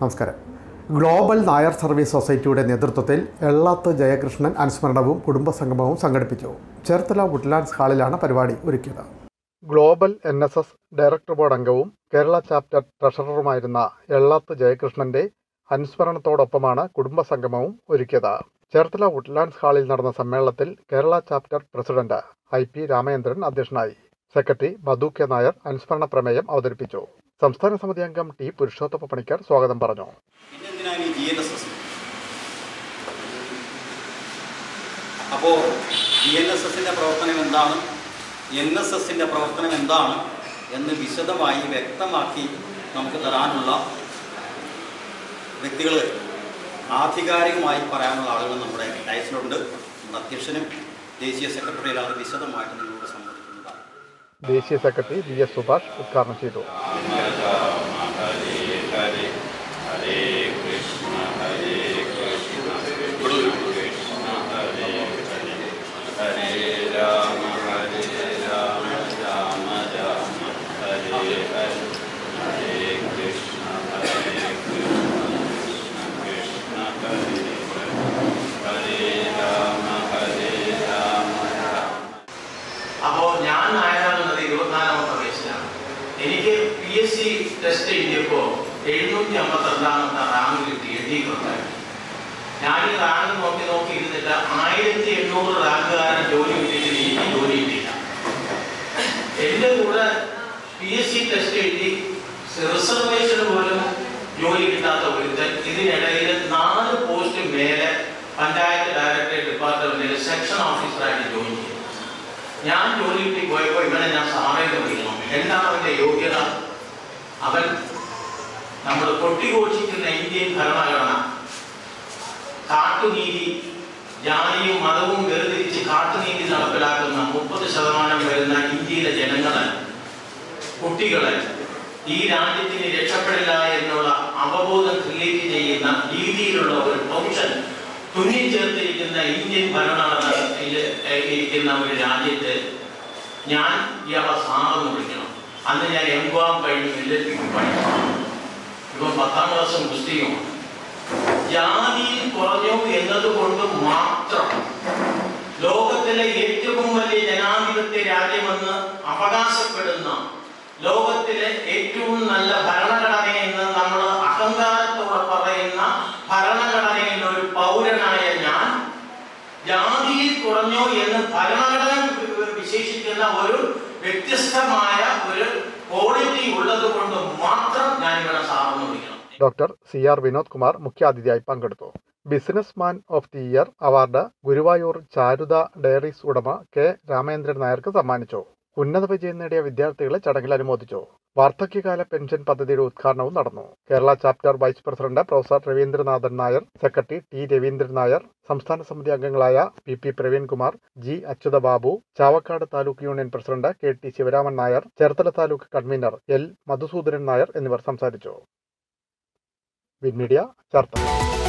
നമസ്കാരം global Nair service സൊസൈറ്റിയുടെ നേതൃത്വത്തിൽ എള്ളാത്ത് ജയകൃഷ്ണൻ അനുസ്മരണവും കുടുംബസംഗമവും സംഘടിപ്പിച്ചു ചേർത്തല വുഡ്ലാൻഡ്സ് ഹാളിലാണ് പരിപാടി ഒരുക്കിയത് global N S S director board അംഗവും കേരള ചാപ്റ്റർ ട്രഷററുമായിരുന്ന എള്ളാത്ത് ജയകൃഷ്ണന്റെ അനുസ്മരണത്തോടൊപ്പമാണ് കുടുംബസംഗമവും ഒരുക്കിയത് ചേർത്തല വുഡ്ലാൻഡ്സ് ഹാളിൽ നടന്ന സമ്മേളനത്തിൽ Kerala chapter president I P Ramachandran അധ്യക്ഷനായി സെക്രട്ടറി മധു കെ നായർ അനുസ്മരണ പ്രമേയം അവതരിപ്പിച്ചു സംസ്ഥാന സമിതി അംഗം ടി പുരുഷോത്തപ്പ പണിക്കർ സ്വാഗതം പറഞ്ഞു പിന്നെന്തിനാണ് ഈ ജി എൻ എസ് എസ് അപ്പോൾ ജി എൻ എസ് എസിൻ്റെ പ്രവർത്തനം എന്താണ് എൻ എസ് എസിൻ്റെ പ്രവർത്തനം എന്താണ് എന്ന് വിശദമായി വ്യക്തമാക്കി നമുക്ക് തരാനുള്ള വ്യക്തികൾ ആധികാരികമായി പറയാനുള്ള ആളുകൾ നമ്മുടെ ഡയസിലുണ്ട് നമ്മുടെ അധ്യക്ഷനും ദേശീയ സെക്രട്ടറിയിൽ അത് വിശദമായിട്ട് നിങ്ങളോട് സംബന്ധിക്കുന്നതാണ് ദേശീയ സെക്രട്ടറി വി എസ് സുഭാഷ് ഉദ്ഘാടനം ചെയ്തു അപ്പോൾ ഞാൻ നായനാകുന്നത് ഇരുപത്തിനാലാമത്തെ വയസ്സിലാണ് എനിക്ക് പി എസ് സി ടെസ്റ്റ് എഴുതിയപ്പോൾ എഴുന്നൂറ്റി അമ്പത്തിരണ്ടാമത്തെ റാങ്ക് കിട്ടി എഴുതിയിട്ടുണ്ടായിരുന്നു ഞാൻ ഈ റാങ്ക് നോക്കി നോക്കി ഇരുന്നിട്ട് ആയിരത്തി എണ്ണൂറ് റാങ്കുകാരൻ ജോലി കിട്ടിയിട്ട് എനിക്ക് ജോലി കിട്ടിയില്ല എൻ്റെ കൂടെ പി എസ് സി ടെസ്റ്റ് എഴുതി റിസർവേഷന് പോലും ജോലി കിട്ടാത്ത ഒരുത്തൻ ഇതിനിടയിൽ നാല് പോസ്റ്റ് മേലെ പഞ്ചായത്ത് ഡയറക്ടറേറ്റ് ഡിപ്പാർട്ട്മെന്റിൽ സെക്ഷൻ ഓഫീസറായിട്ട് ജോയിൻ ചെയ്തു ഞാൻ ജോലി കിട്ടി പോയപ്പോൾ ഇവനെ ഞാൻ സാറേന്ന് വിളിക്കണം എന്താണ് അവന്റെ യോഗ്യത അവൻ നമ്മൾ കൊട്ടിഘോഷിക്കുന്ന ഇന്ത്യൻ ഭരണഘടന കാട്ടുനീതി ജാതിയും മതവും വേർതിരിച്ച് കാട്ടുനീതി നടപ്പിലാക്കുന്ന മുപ്പത് ശതമാനം വരുന്ന ഇന്ത്യയിലെ ജനങ്ങളെ കുട്ടികളെ ഈ രാജ്യത്തിന് രക്ഷപ്പെടില്ല എന്നുള്ള അവബോധം ക്രിയേറ്റ് ചെയ്യുന്ന രീതിയിലുള്ള ഒരു പ്രൊവിഷൻ തുന്നിച്ചേർത്തിരിക്കുന്ന ഇന്ത്യൻ ഭരണഘടനയിൽ ഇരിക്കുന്ന ഒരു രാജ്യത്ത് ഞാൻ ഇയാളെ സാറെന്ന് വിളിക്കണം അന്ന് ഞാൻ എം കോം കഴിഞ്ഞ് എല്ലപ്പിക്ക് പഠിച്ചു ഇപ്പം പത്താം ക്ലാസ് മുസ്ലിമാണ് ജാതിയിൽ കുറഞ്ഞു എന്നതുകൊണ്ട് മാത്രം ലോകത്തിലെ ഏറ്റവും വലിയ ജനാധിപത്യ രാജ്യമെന്ന് അവകാശപ്പെടുന്ന ലോകത്തിലെ ഏറ്റവും നല്ല ഭരണഘടനയെന്ന് നമ്മൾ അഹങ്കാരത്തോടെ പറയുന്ന ഭരണഘടനയിൽ ഒരു പൗരനായ ഞാൻ ജാതിയിൽ കുറഞ്ഞു എന്ന് ഭരണഘടന വിശേഷിക്കുന്ന ഒരു വ്യത്യസ്തമായ ഒരു ക്വാളിറ്റി ഉള്ളത് കൊണ്ട് മാത്രം ഞാൻ ഇവിടെ സാറെന്ന് വിളിക്കണം doctor C R Vinod Kumar മുഖ്യാതിഥിയായി പങ്കെടുത്തു businessman of the year award Guruvayur Charutha diaries ഉടമ കെ രാമേന്ദ്രൻ നായർക്ക് സമ്മാനിച്ചു ഉന്നത വിജയം നേടിയ വിദ്യാർത്ഥികളെ ചടങ്ങിൽ അനുമോദിച്ചു വാർദ്ധക്യകാല പെൻഷൻ പദ്ധതിയുടെ ഉദ്ഘാടനവും നടന്നു Kerala chapter vice president professor Raveendranathan Nair secretary T Raveendran Nair സംസ്ഥാന സമിതി അംഗങ്ങളായ P P Praveenkumar G Achyutha Babu Chavakkad taluk union president K T Sivaraman Nair Cherthala taluk convener L Madhusoodanan Nair എന്നിവർ സംസാരിച്ചു വിൻ മീഡിയ ചേർത്തല